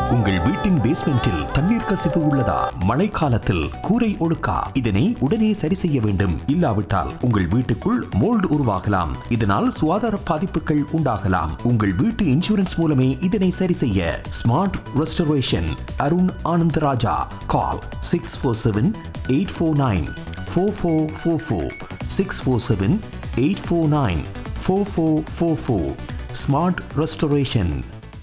உங்கள் வீட்டின் பேஸ்மெண்டில் தண்ணீர் கசிவு உள்ளதா மழைக்காலத்தில் கூரை ஒழுக்கா இதனை உடனே சரி செய்ய வேண்டும் இல்லாவிட்டால் உங்கள் வீட்டுக்குள் மோல்டு உருவாகலாம் இதனால் சுகாதார பாதிப்புகள் உண்டாகலாம் உங்கள் வீட்டு இன்சூரன்ஸ் மூலமே இதனை சரி செய்ய smart restoration Arun Anandaraja call six four seven eight four nine four four four four six four seven eight four nine four four four four smart restoration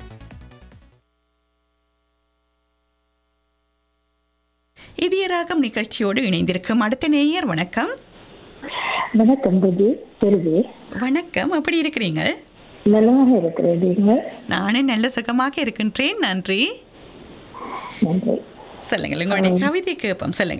Idhayaragam நிகழ்ச்சியோடு இணைந்திருக்கும் அடுத்த நேயர் வணக்கம் வணக்கம் புதி செல்வி வணக்கம் எப்படி இருக்கிறீங்க நலமாக இருக்கிறீங்க நானும் நல்ல சுகமாக இருக்கின்றேன் நன்றி நன்றி சொல்லுங்கள் உங்களுடைய கவிதை கேட்போம் சொல்லுங்க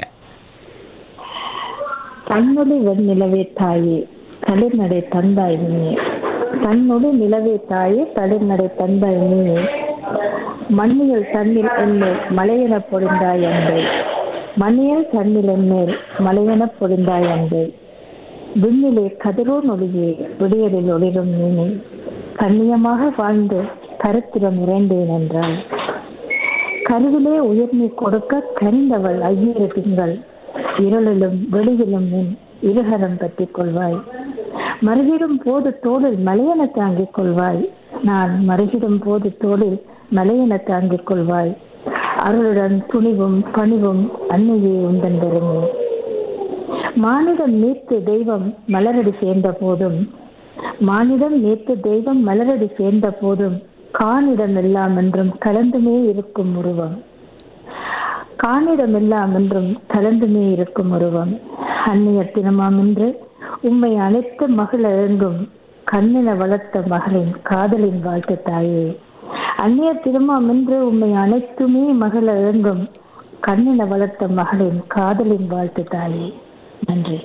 தன்னொடு வெண்ணிலவே தாயே தளிர்நடை தந்தாய் நீயே தன்னொடு நிலவே தாயே தளிர்நடை தந்தாய் நீயே மண்ணியல் தன்னில் என்மேல் மலையென பொழிந்தாய் அன்பை மண்ணியல் தன்னில் என்மேல் மலையென பொழிந்தாய் அன்பை விண்ணிலே கதிரோன் ஒளியே விடியலில் ஒளிரும் நீனே கண்ணியமாக வாழ்ந்து கருத்திரம் இறைந்தேன் என்றாய் கருவிலே உயர்நீ கொடுக்க கனிந்தவள் ஐயரு திங்கள் இருளிலும் வெளியிலும் நின் இருகரம் பற்றிக் கொள்வாய் மறுகிடும் போது தோளில் மலையென தாங்கிக் கொள்வாய் நான் மறுகிடும் போது தோளில் மலையென தாங்கிக் கொள்வாய் அருளுடன் துணிவும் பணிவும் அன்னையே உந்தன் பெருமே மானிடம் நீத்து தெய்வம் மலரடி சேர்ந்த போதும் மானிடம் நீத்து தெய்வம் மலரடி சேர்ந்த போதும் காணிடம் எல்லாம் என்றும் கலந்துமே இருக்கும் உருவம் காணிடம் எல்லாம் என்றும் கலந்துமே இருக்கும் உருவம் அந்நிய தினமாம் என்று உம்மை அனைத்து மகள் எழுங்கும் கண்ணின வளர்த்த மகளின் காதலின் வாழ்த்து தாயே அந்நிய திருமாம் என்று உம்மை அனைத்துமே மகள் எழுங்கும் கண்ணின வளர்த்த மகளின் காதலின் வாழ்த்து தாயே நன்றி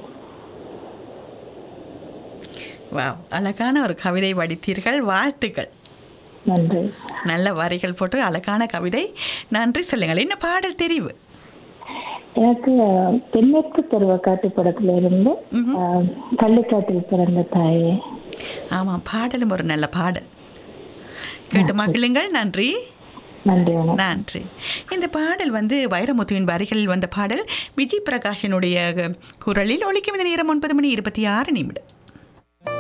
வா அழகான ஒரு கவிதை வடித்தீர்கள் வாழ்த்துக்கள் நன்றி நல்ல வரிகள் போட்டு அழகான கவிதை நன்றி சொல்லுங்கள் என்ன பாடல் தெரிவு எனக்கு அஹ், தென்மேற்கு பருவ காட்டு படத்துல இருந்து அஹ், கள்ளிக்காட்டில் பிறந்த தாயே ஆமாம் பாடலும் ஒரு நல்ல பாடல் கேட்டு மகிழுங்கள் நன்றி நன்றி வணக்கம் நன்றி இந்த பாடல் வந்து வைரமுத்துவின் வரிகளில் வந்த பாடல் விஜய் பிரகாஷினுடைய குரலில் ஒலிக்கும் இந்த நேரம் ஒன்பது மணி இருபத்தி ஆறு நிமிடம்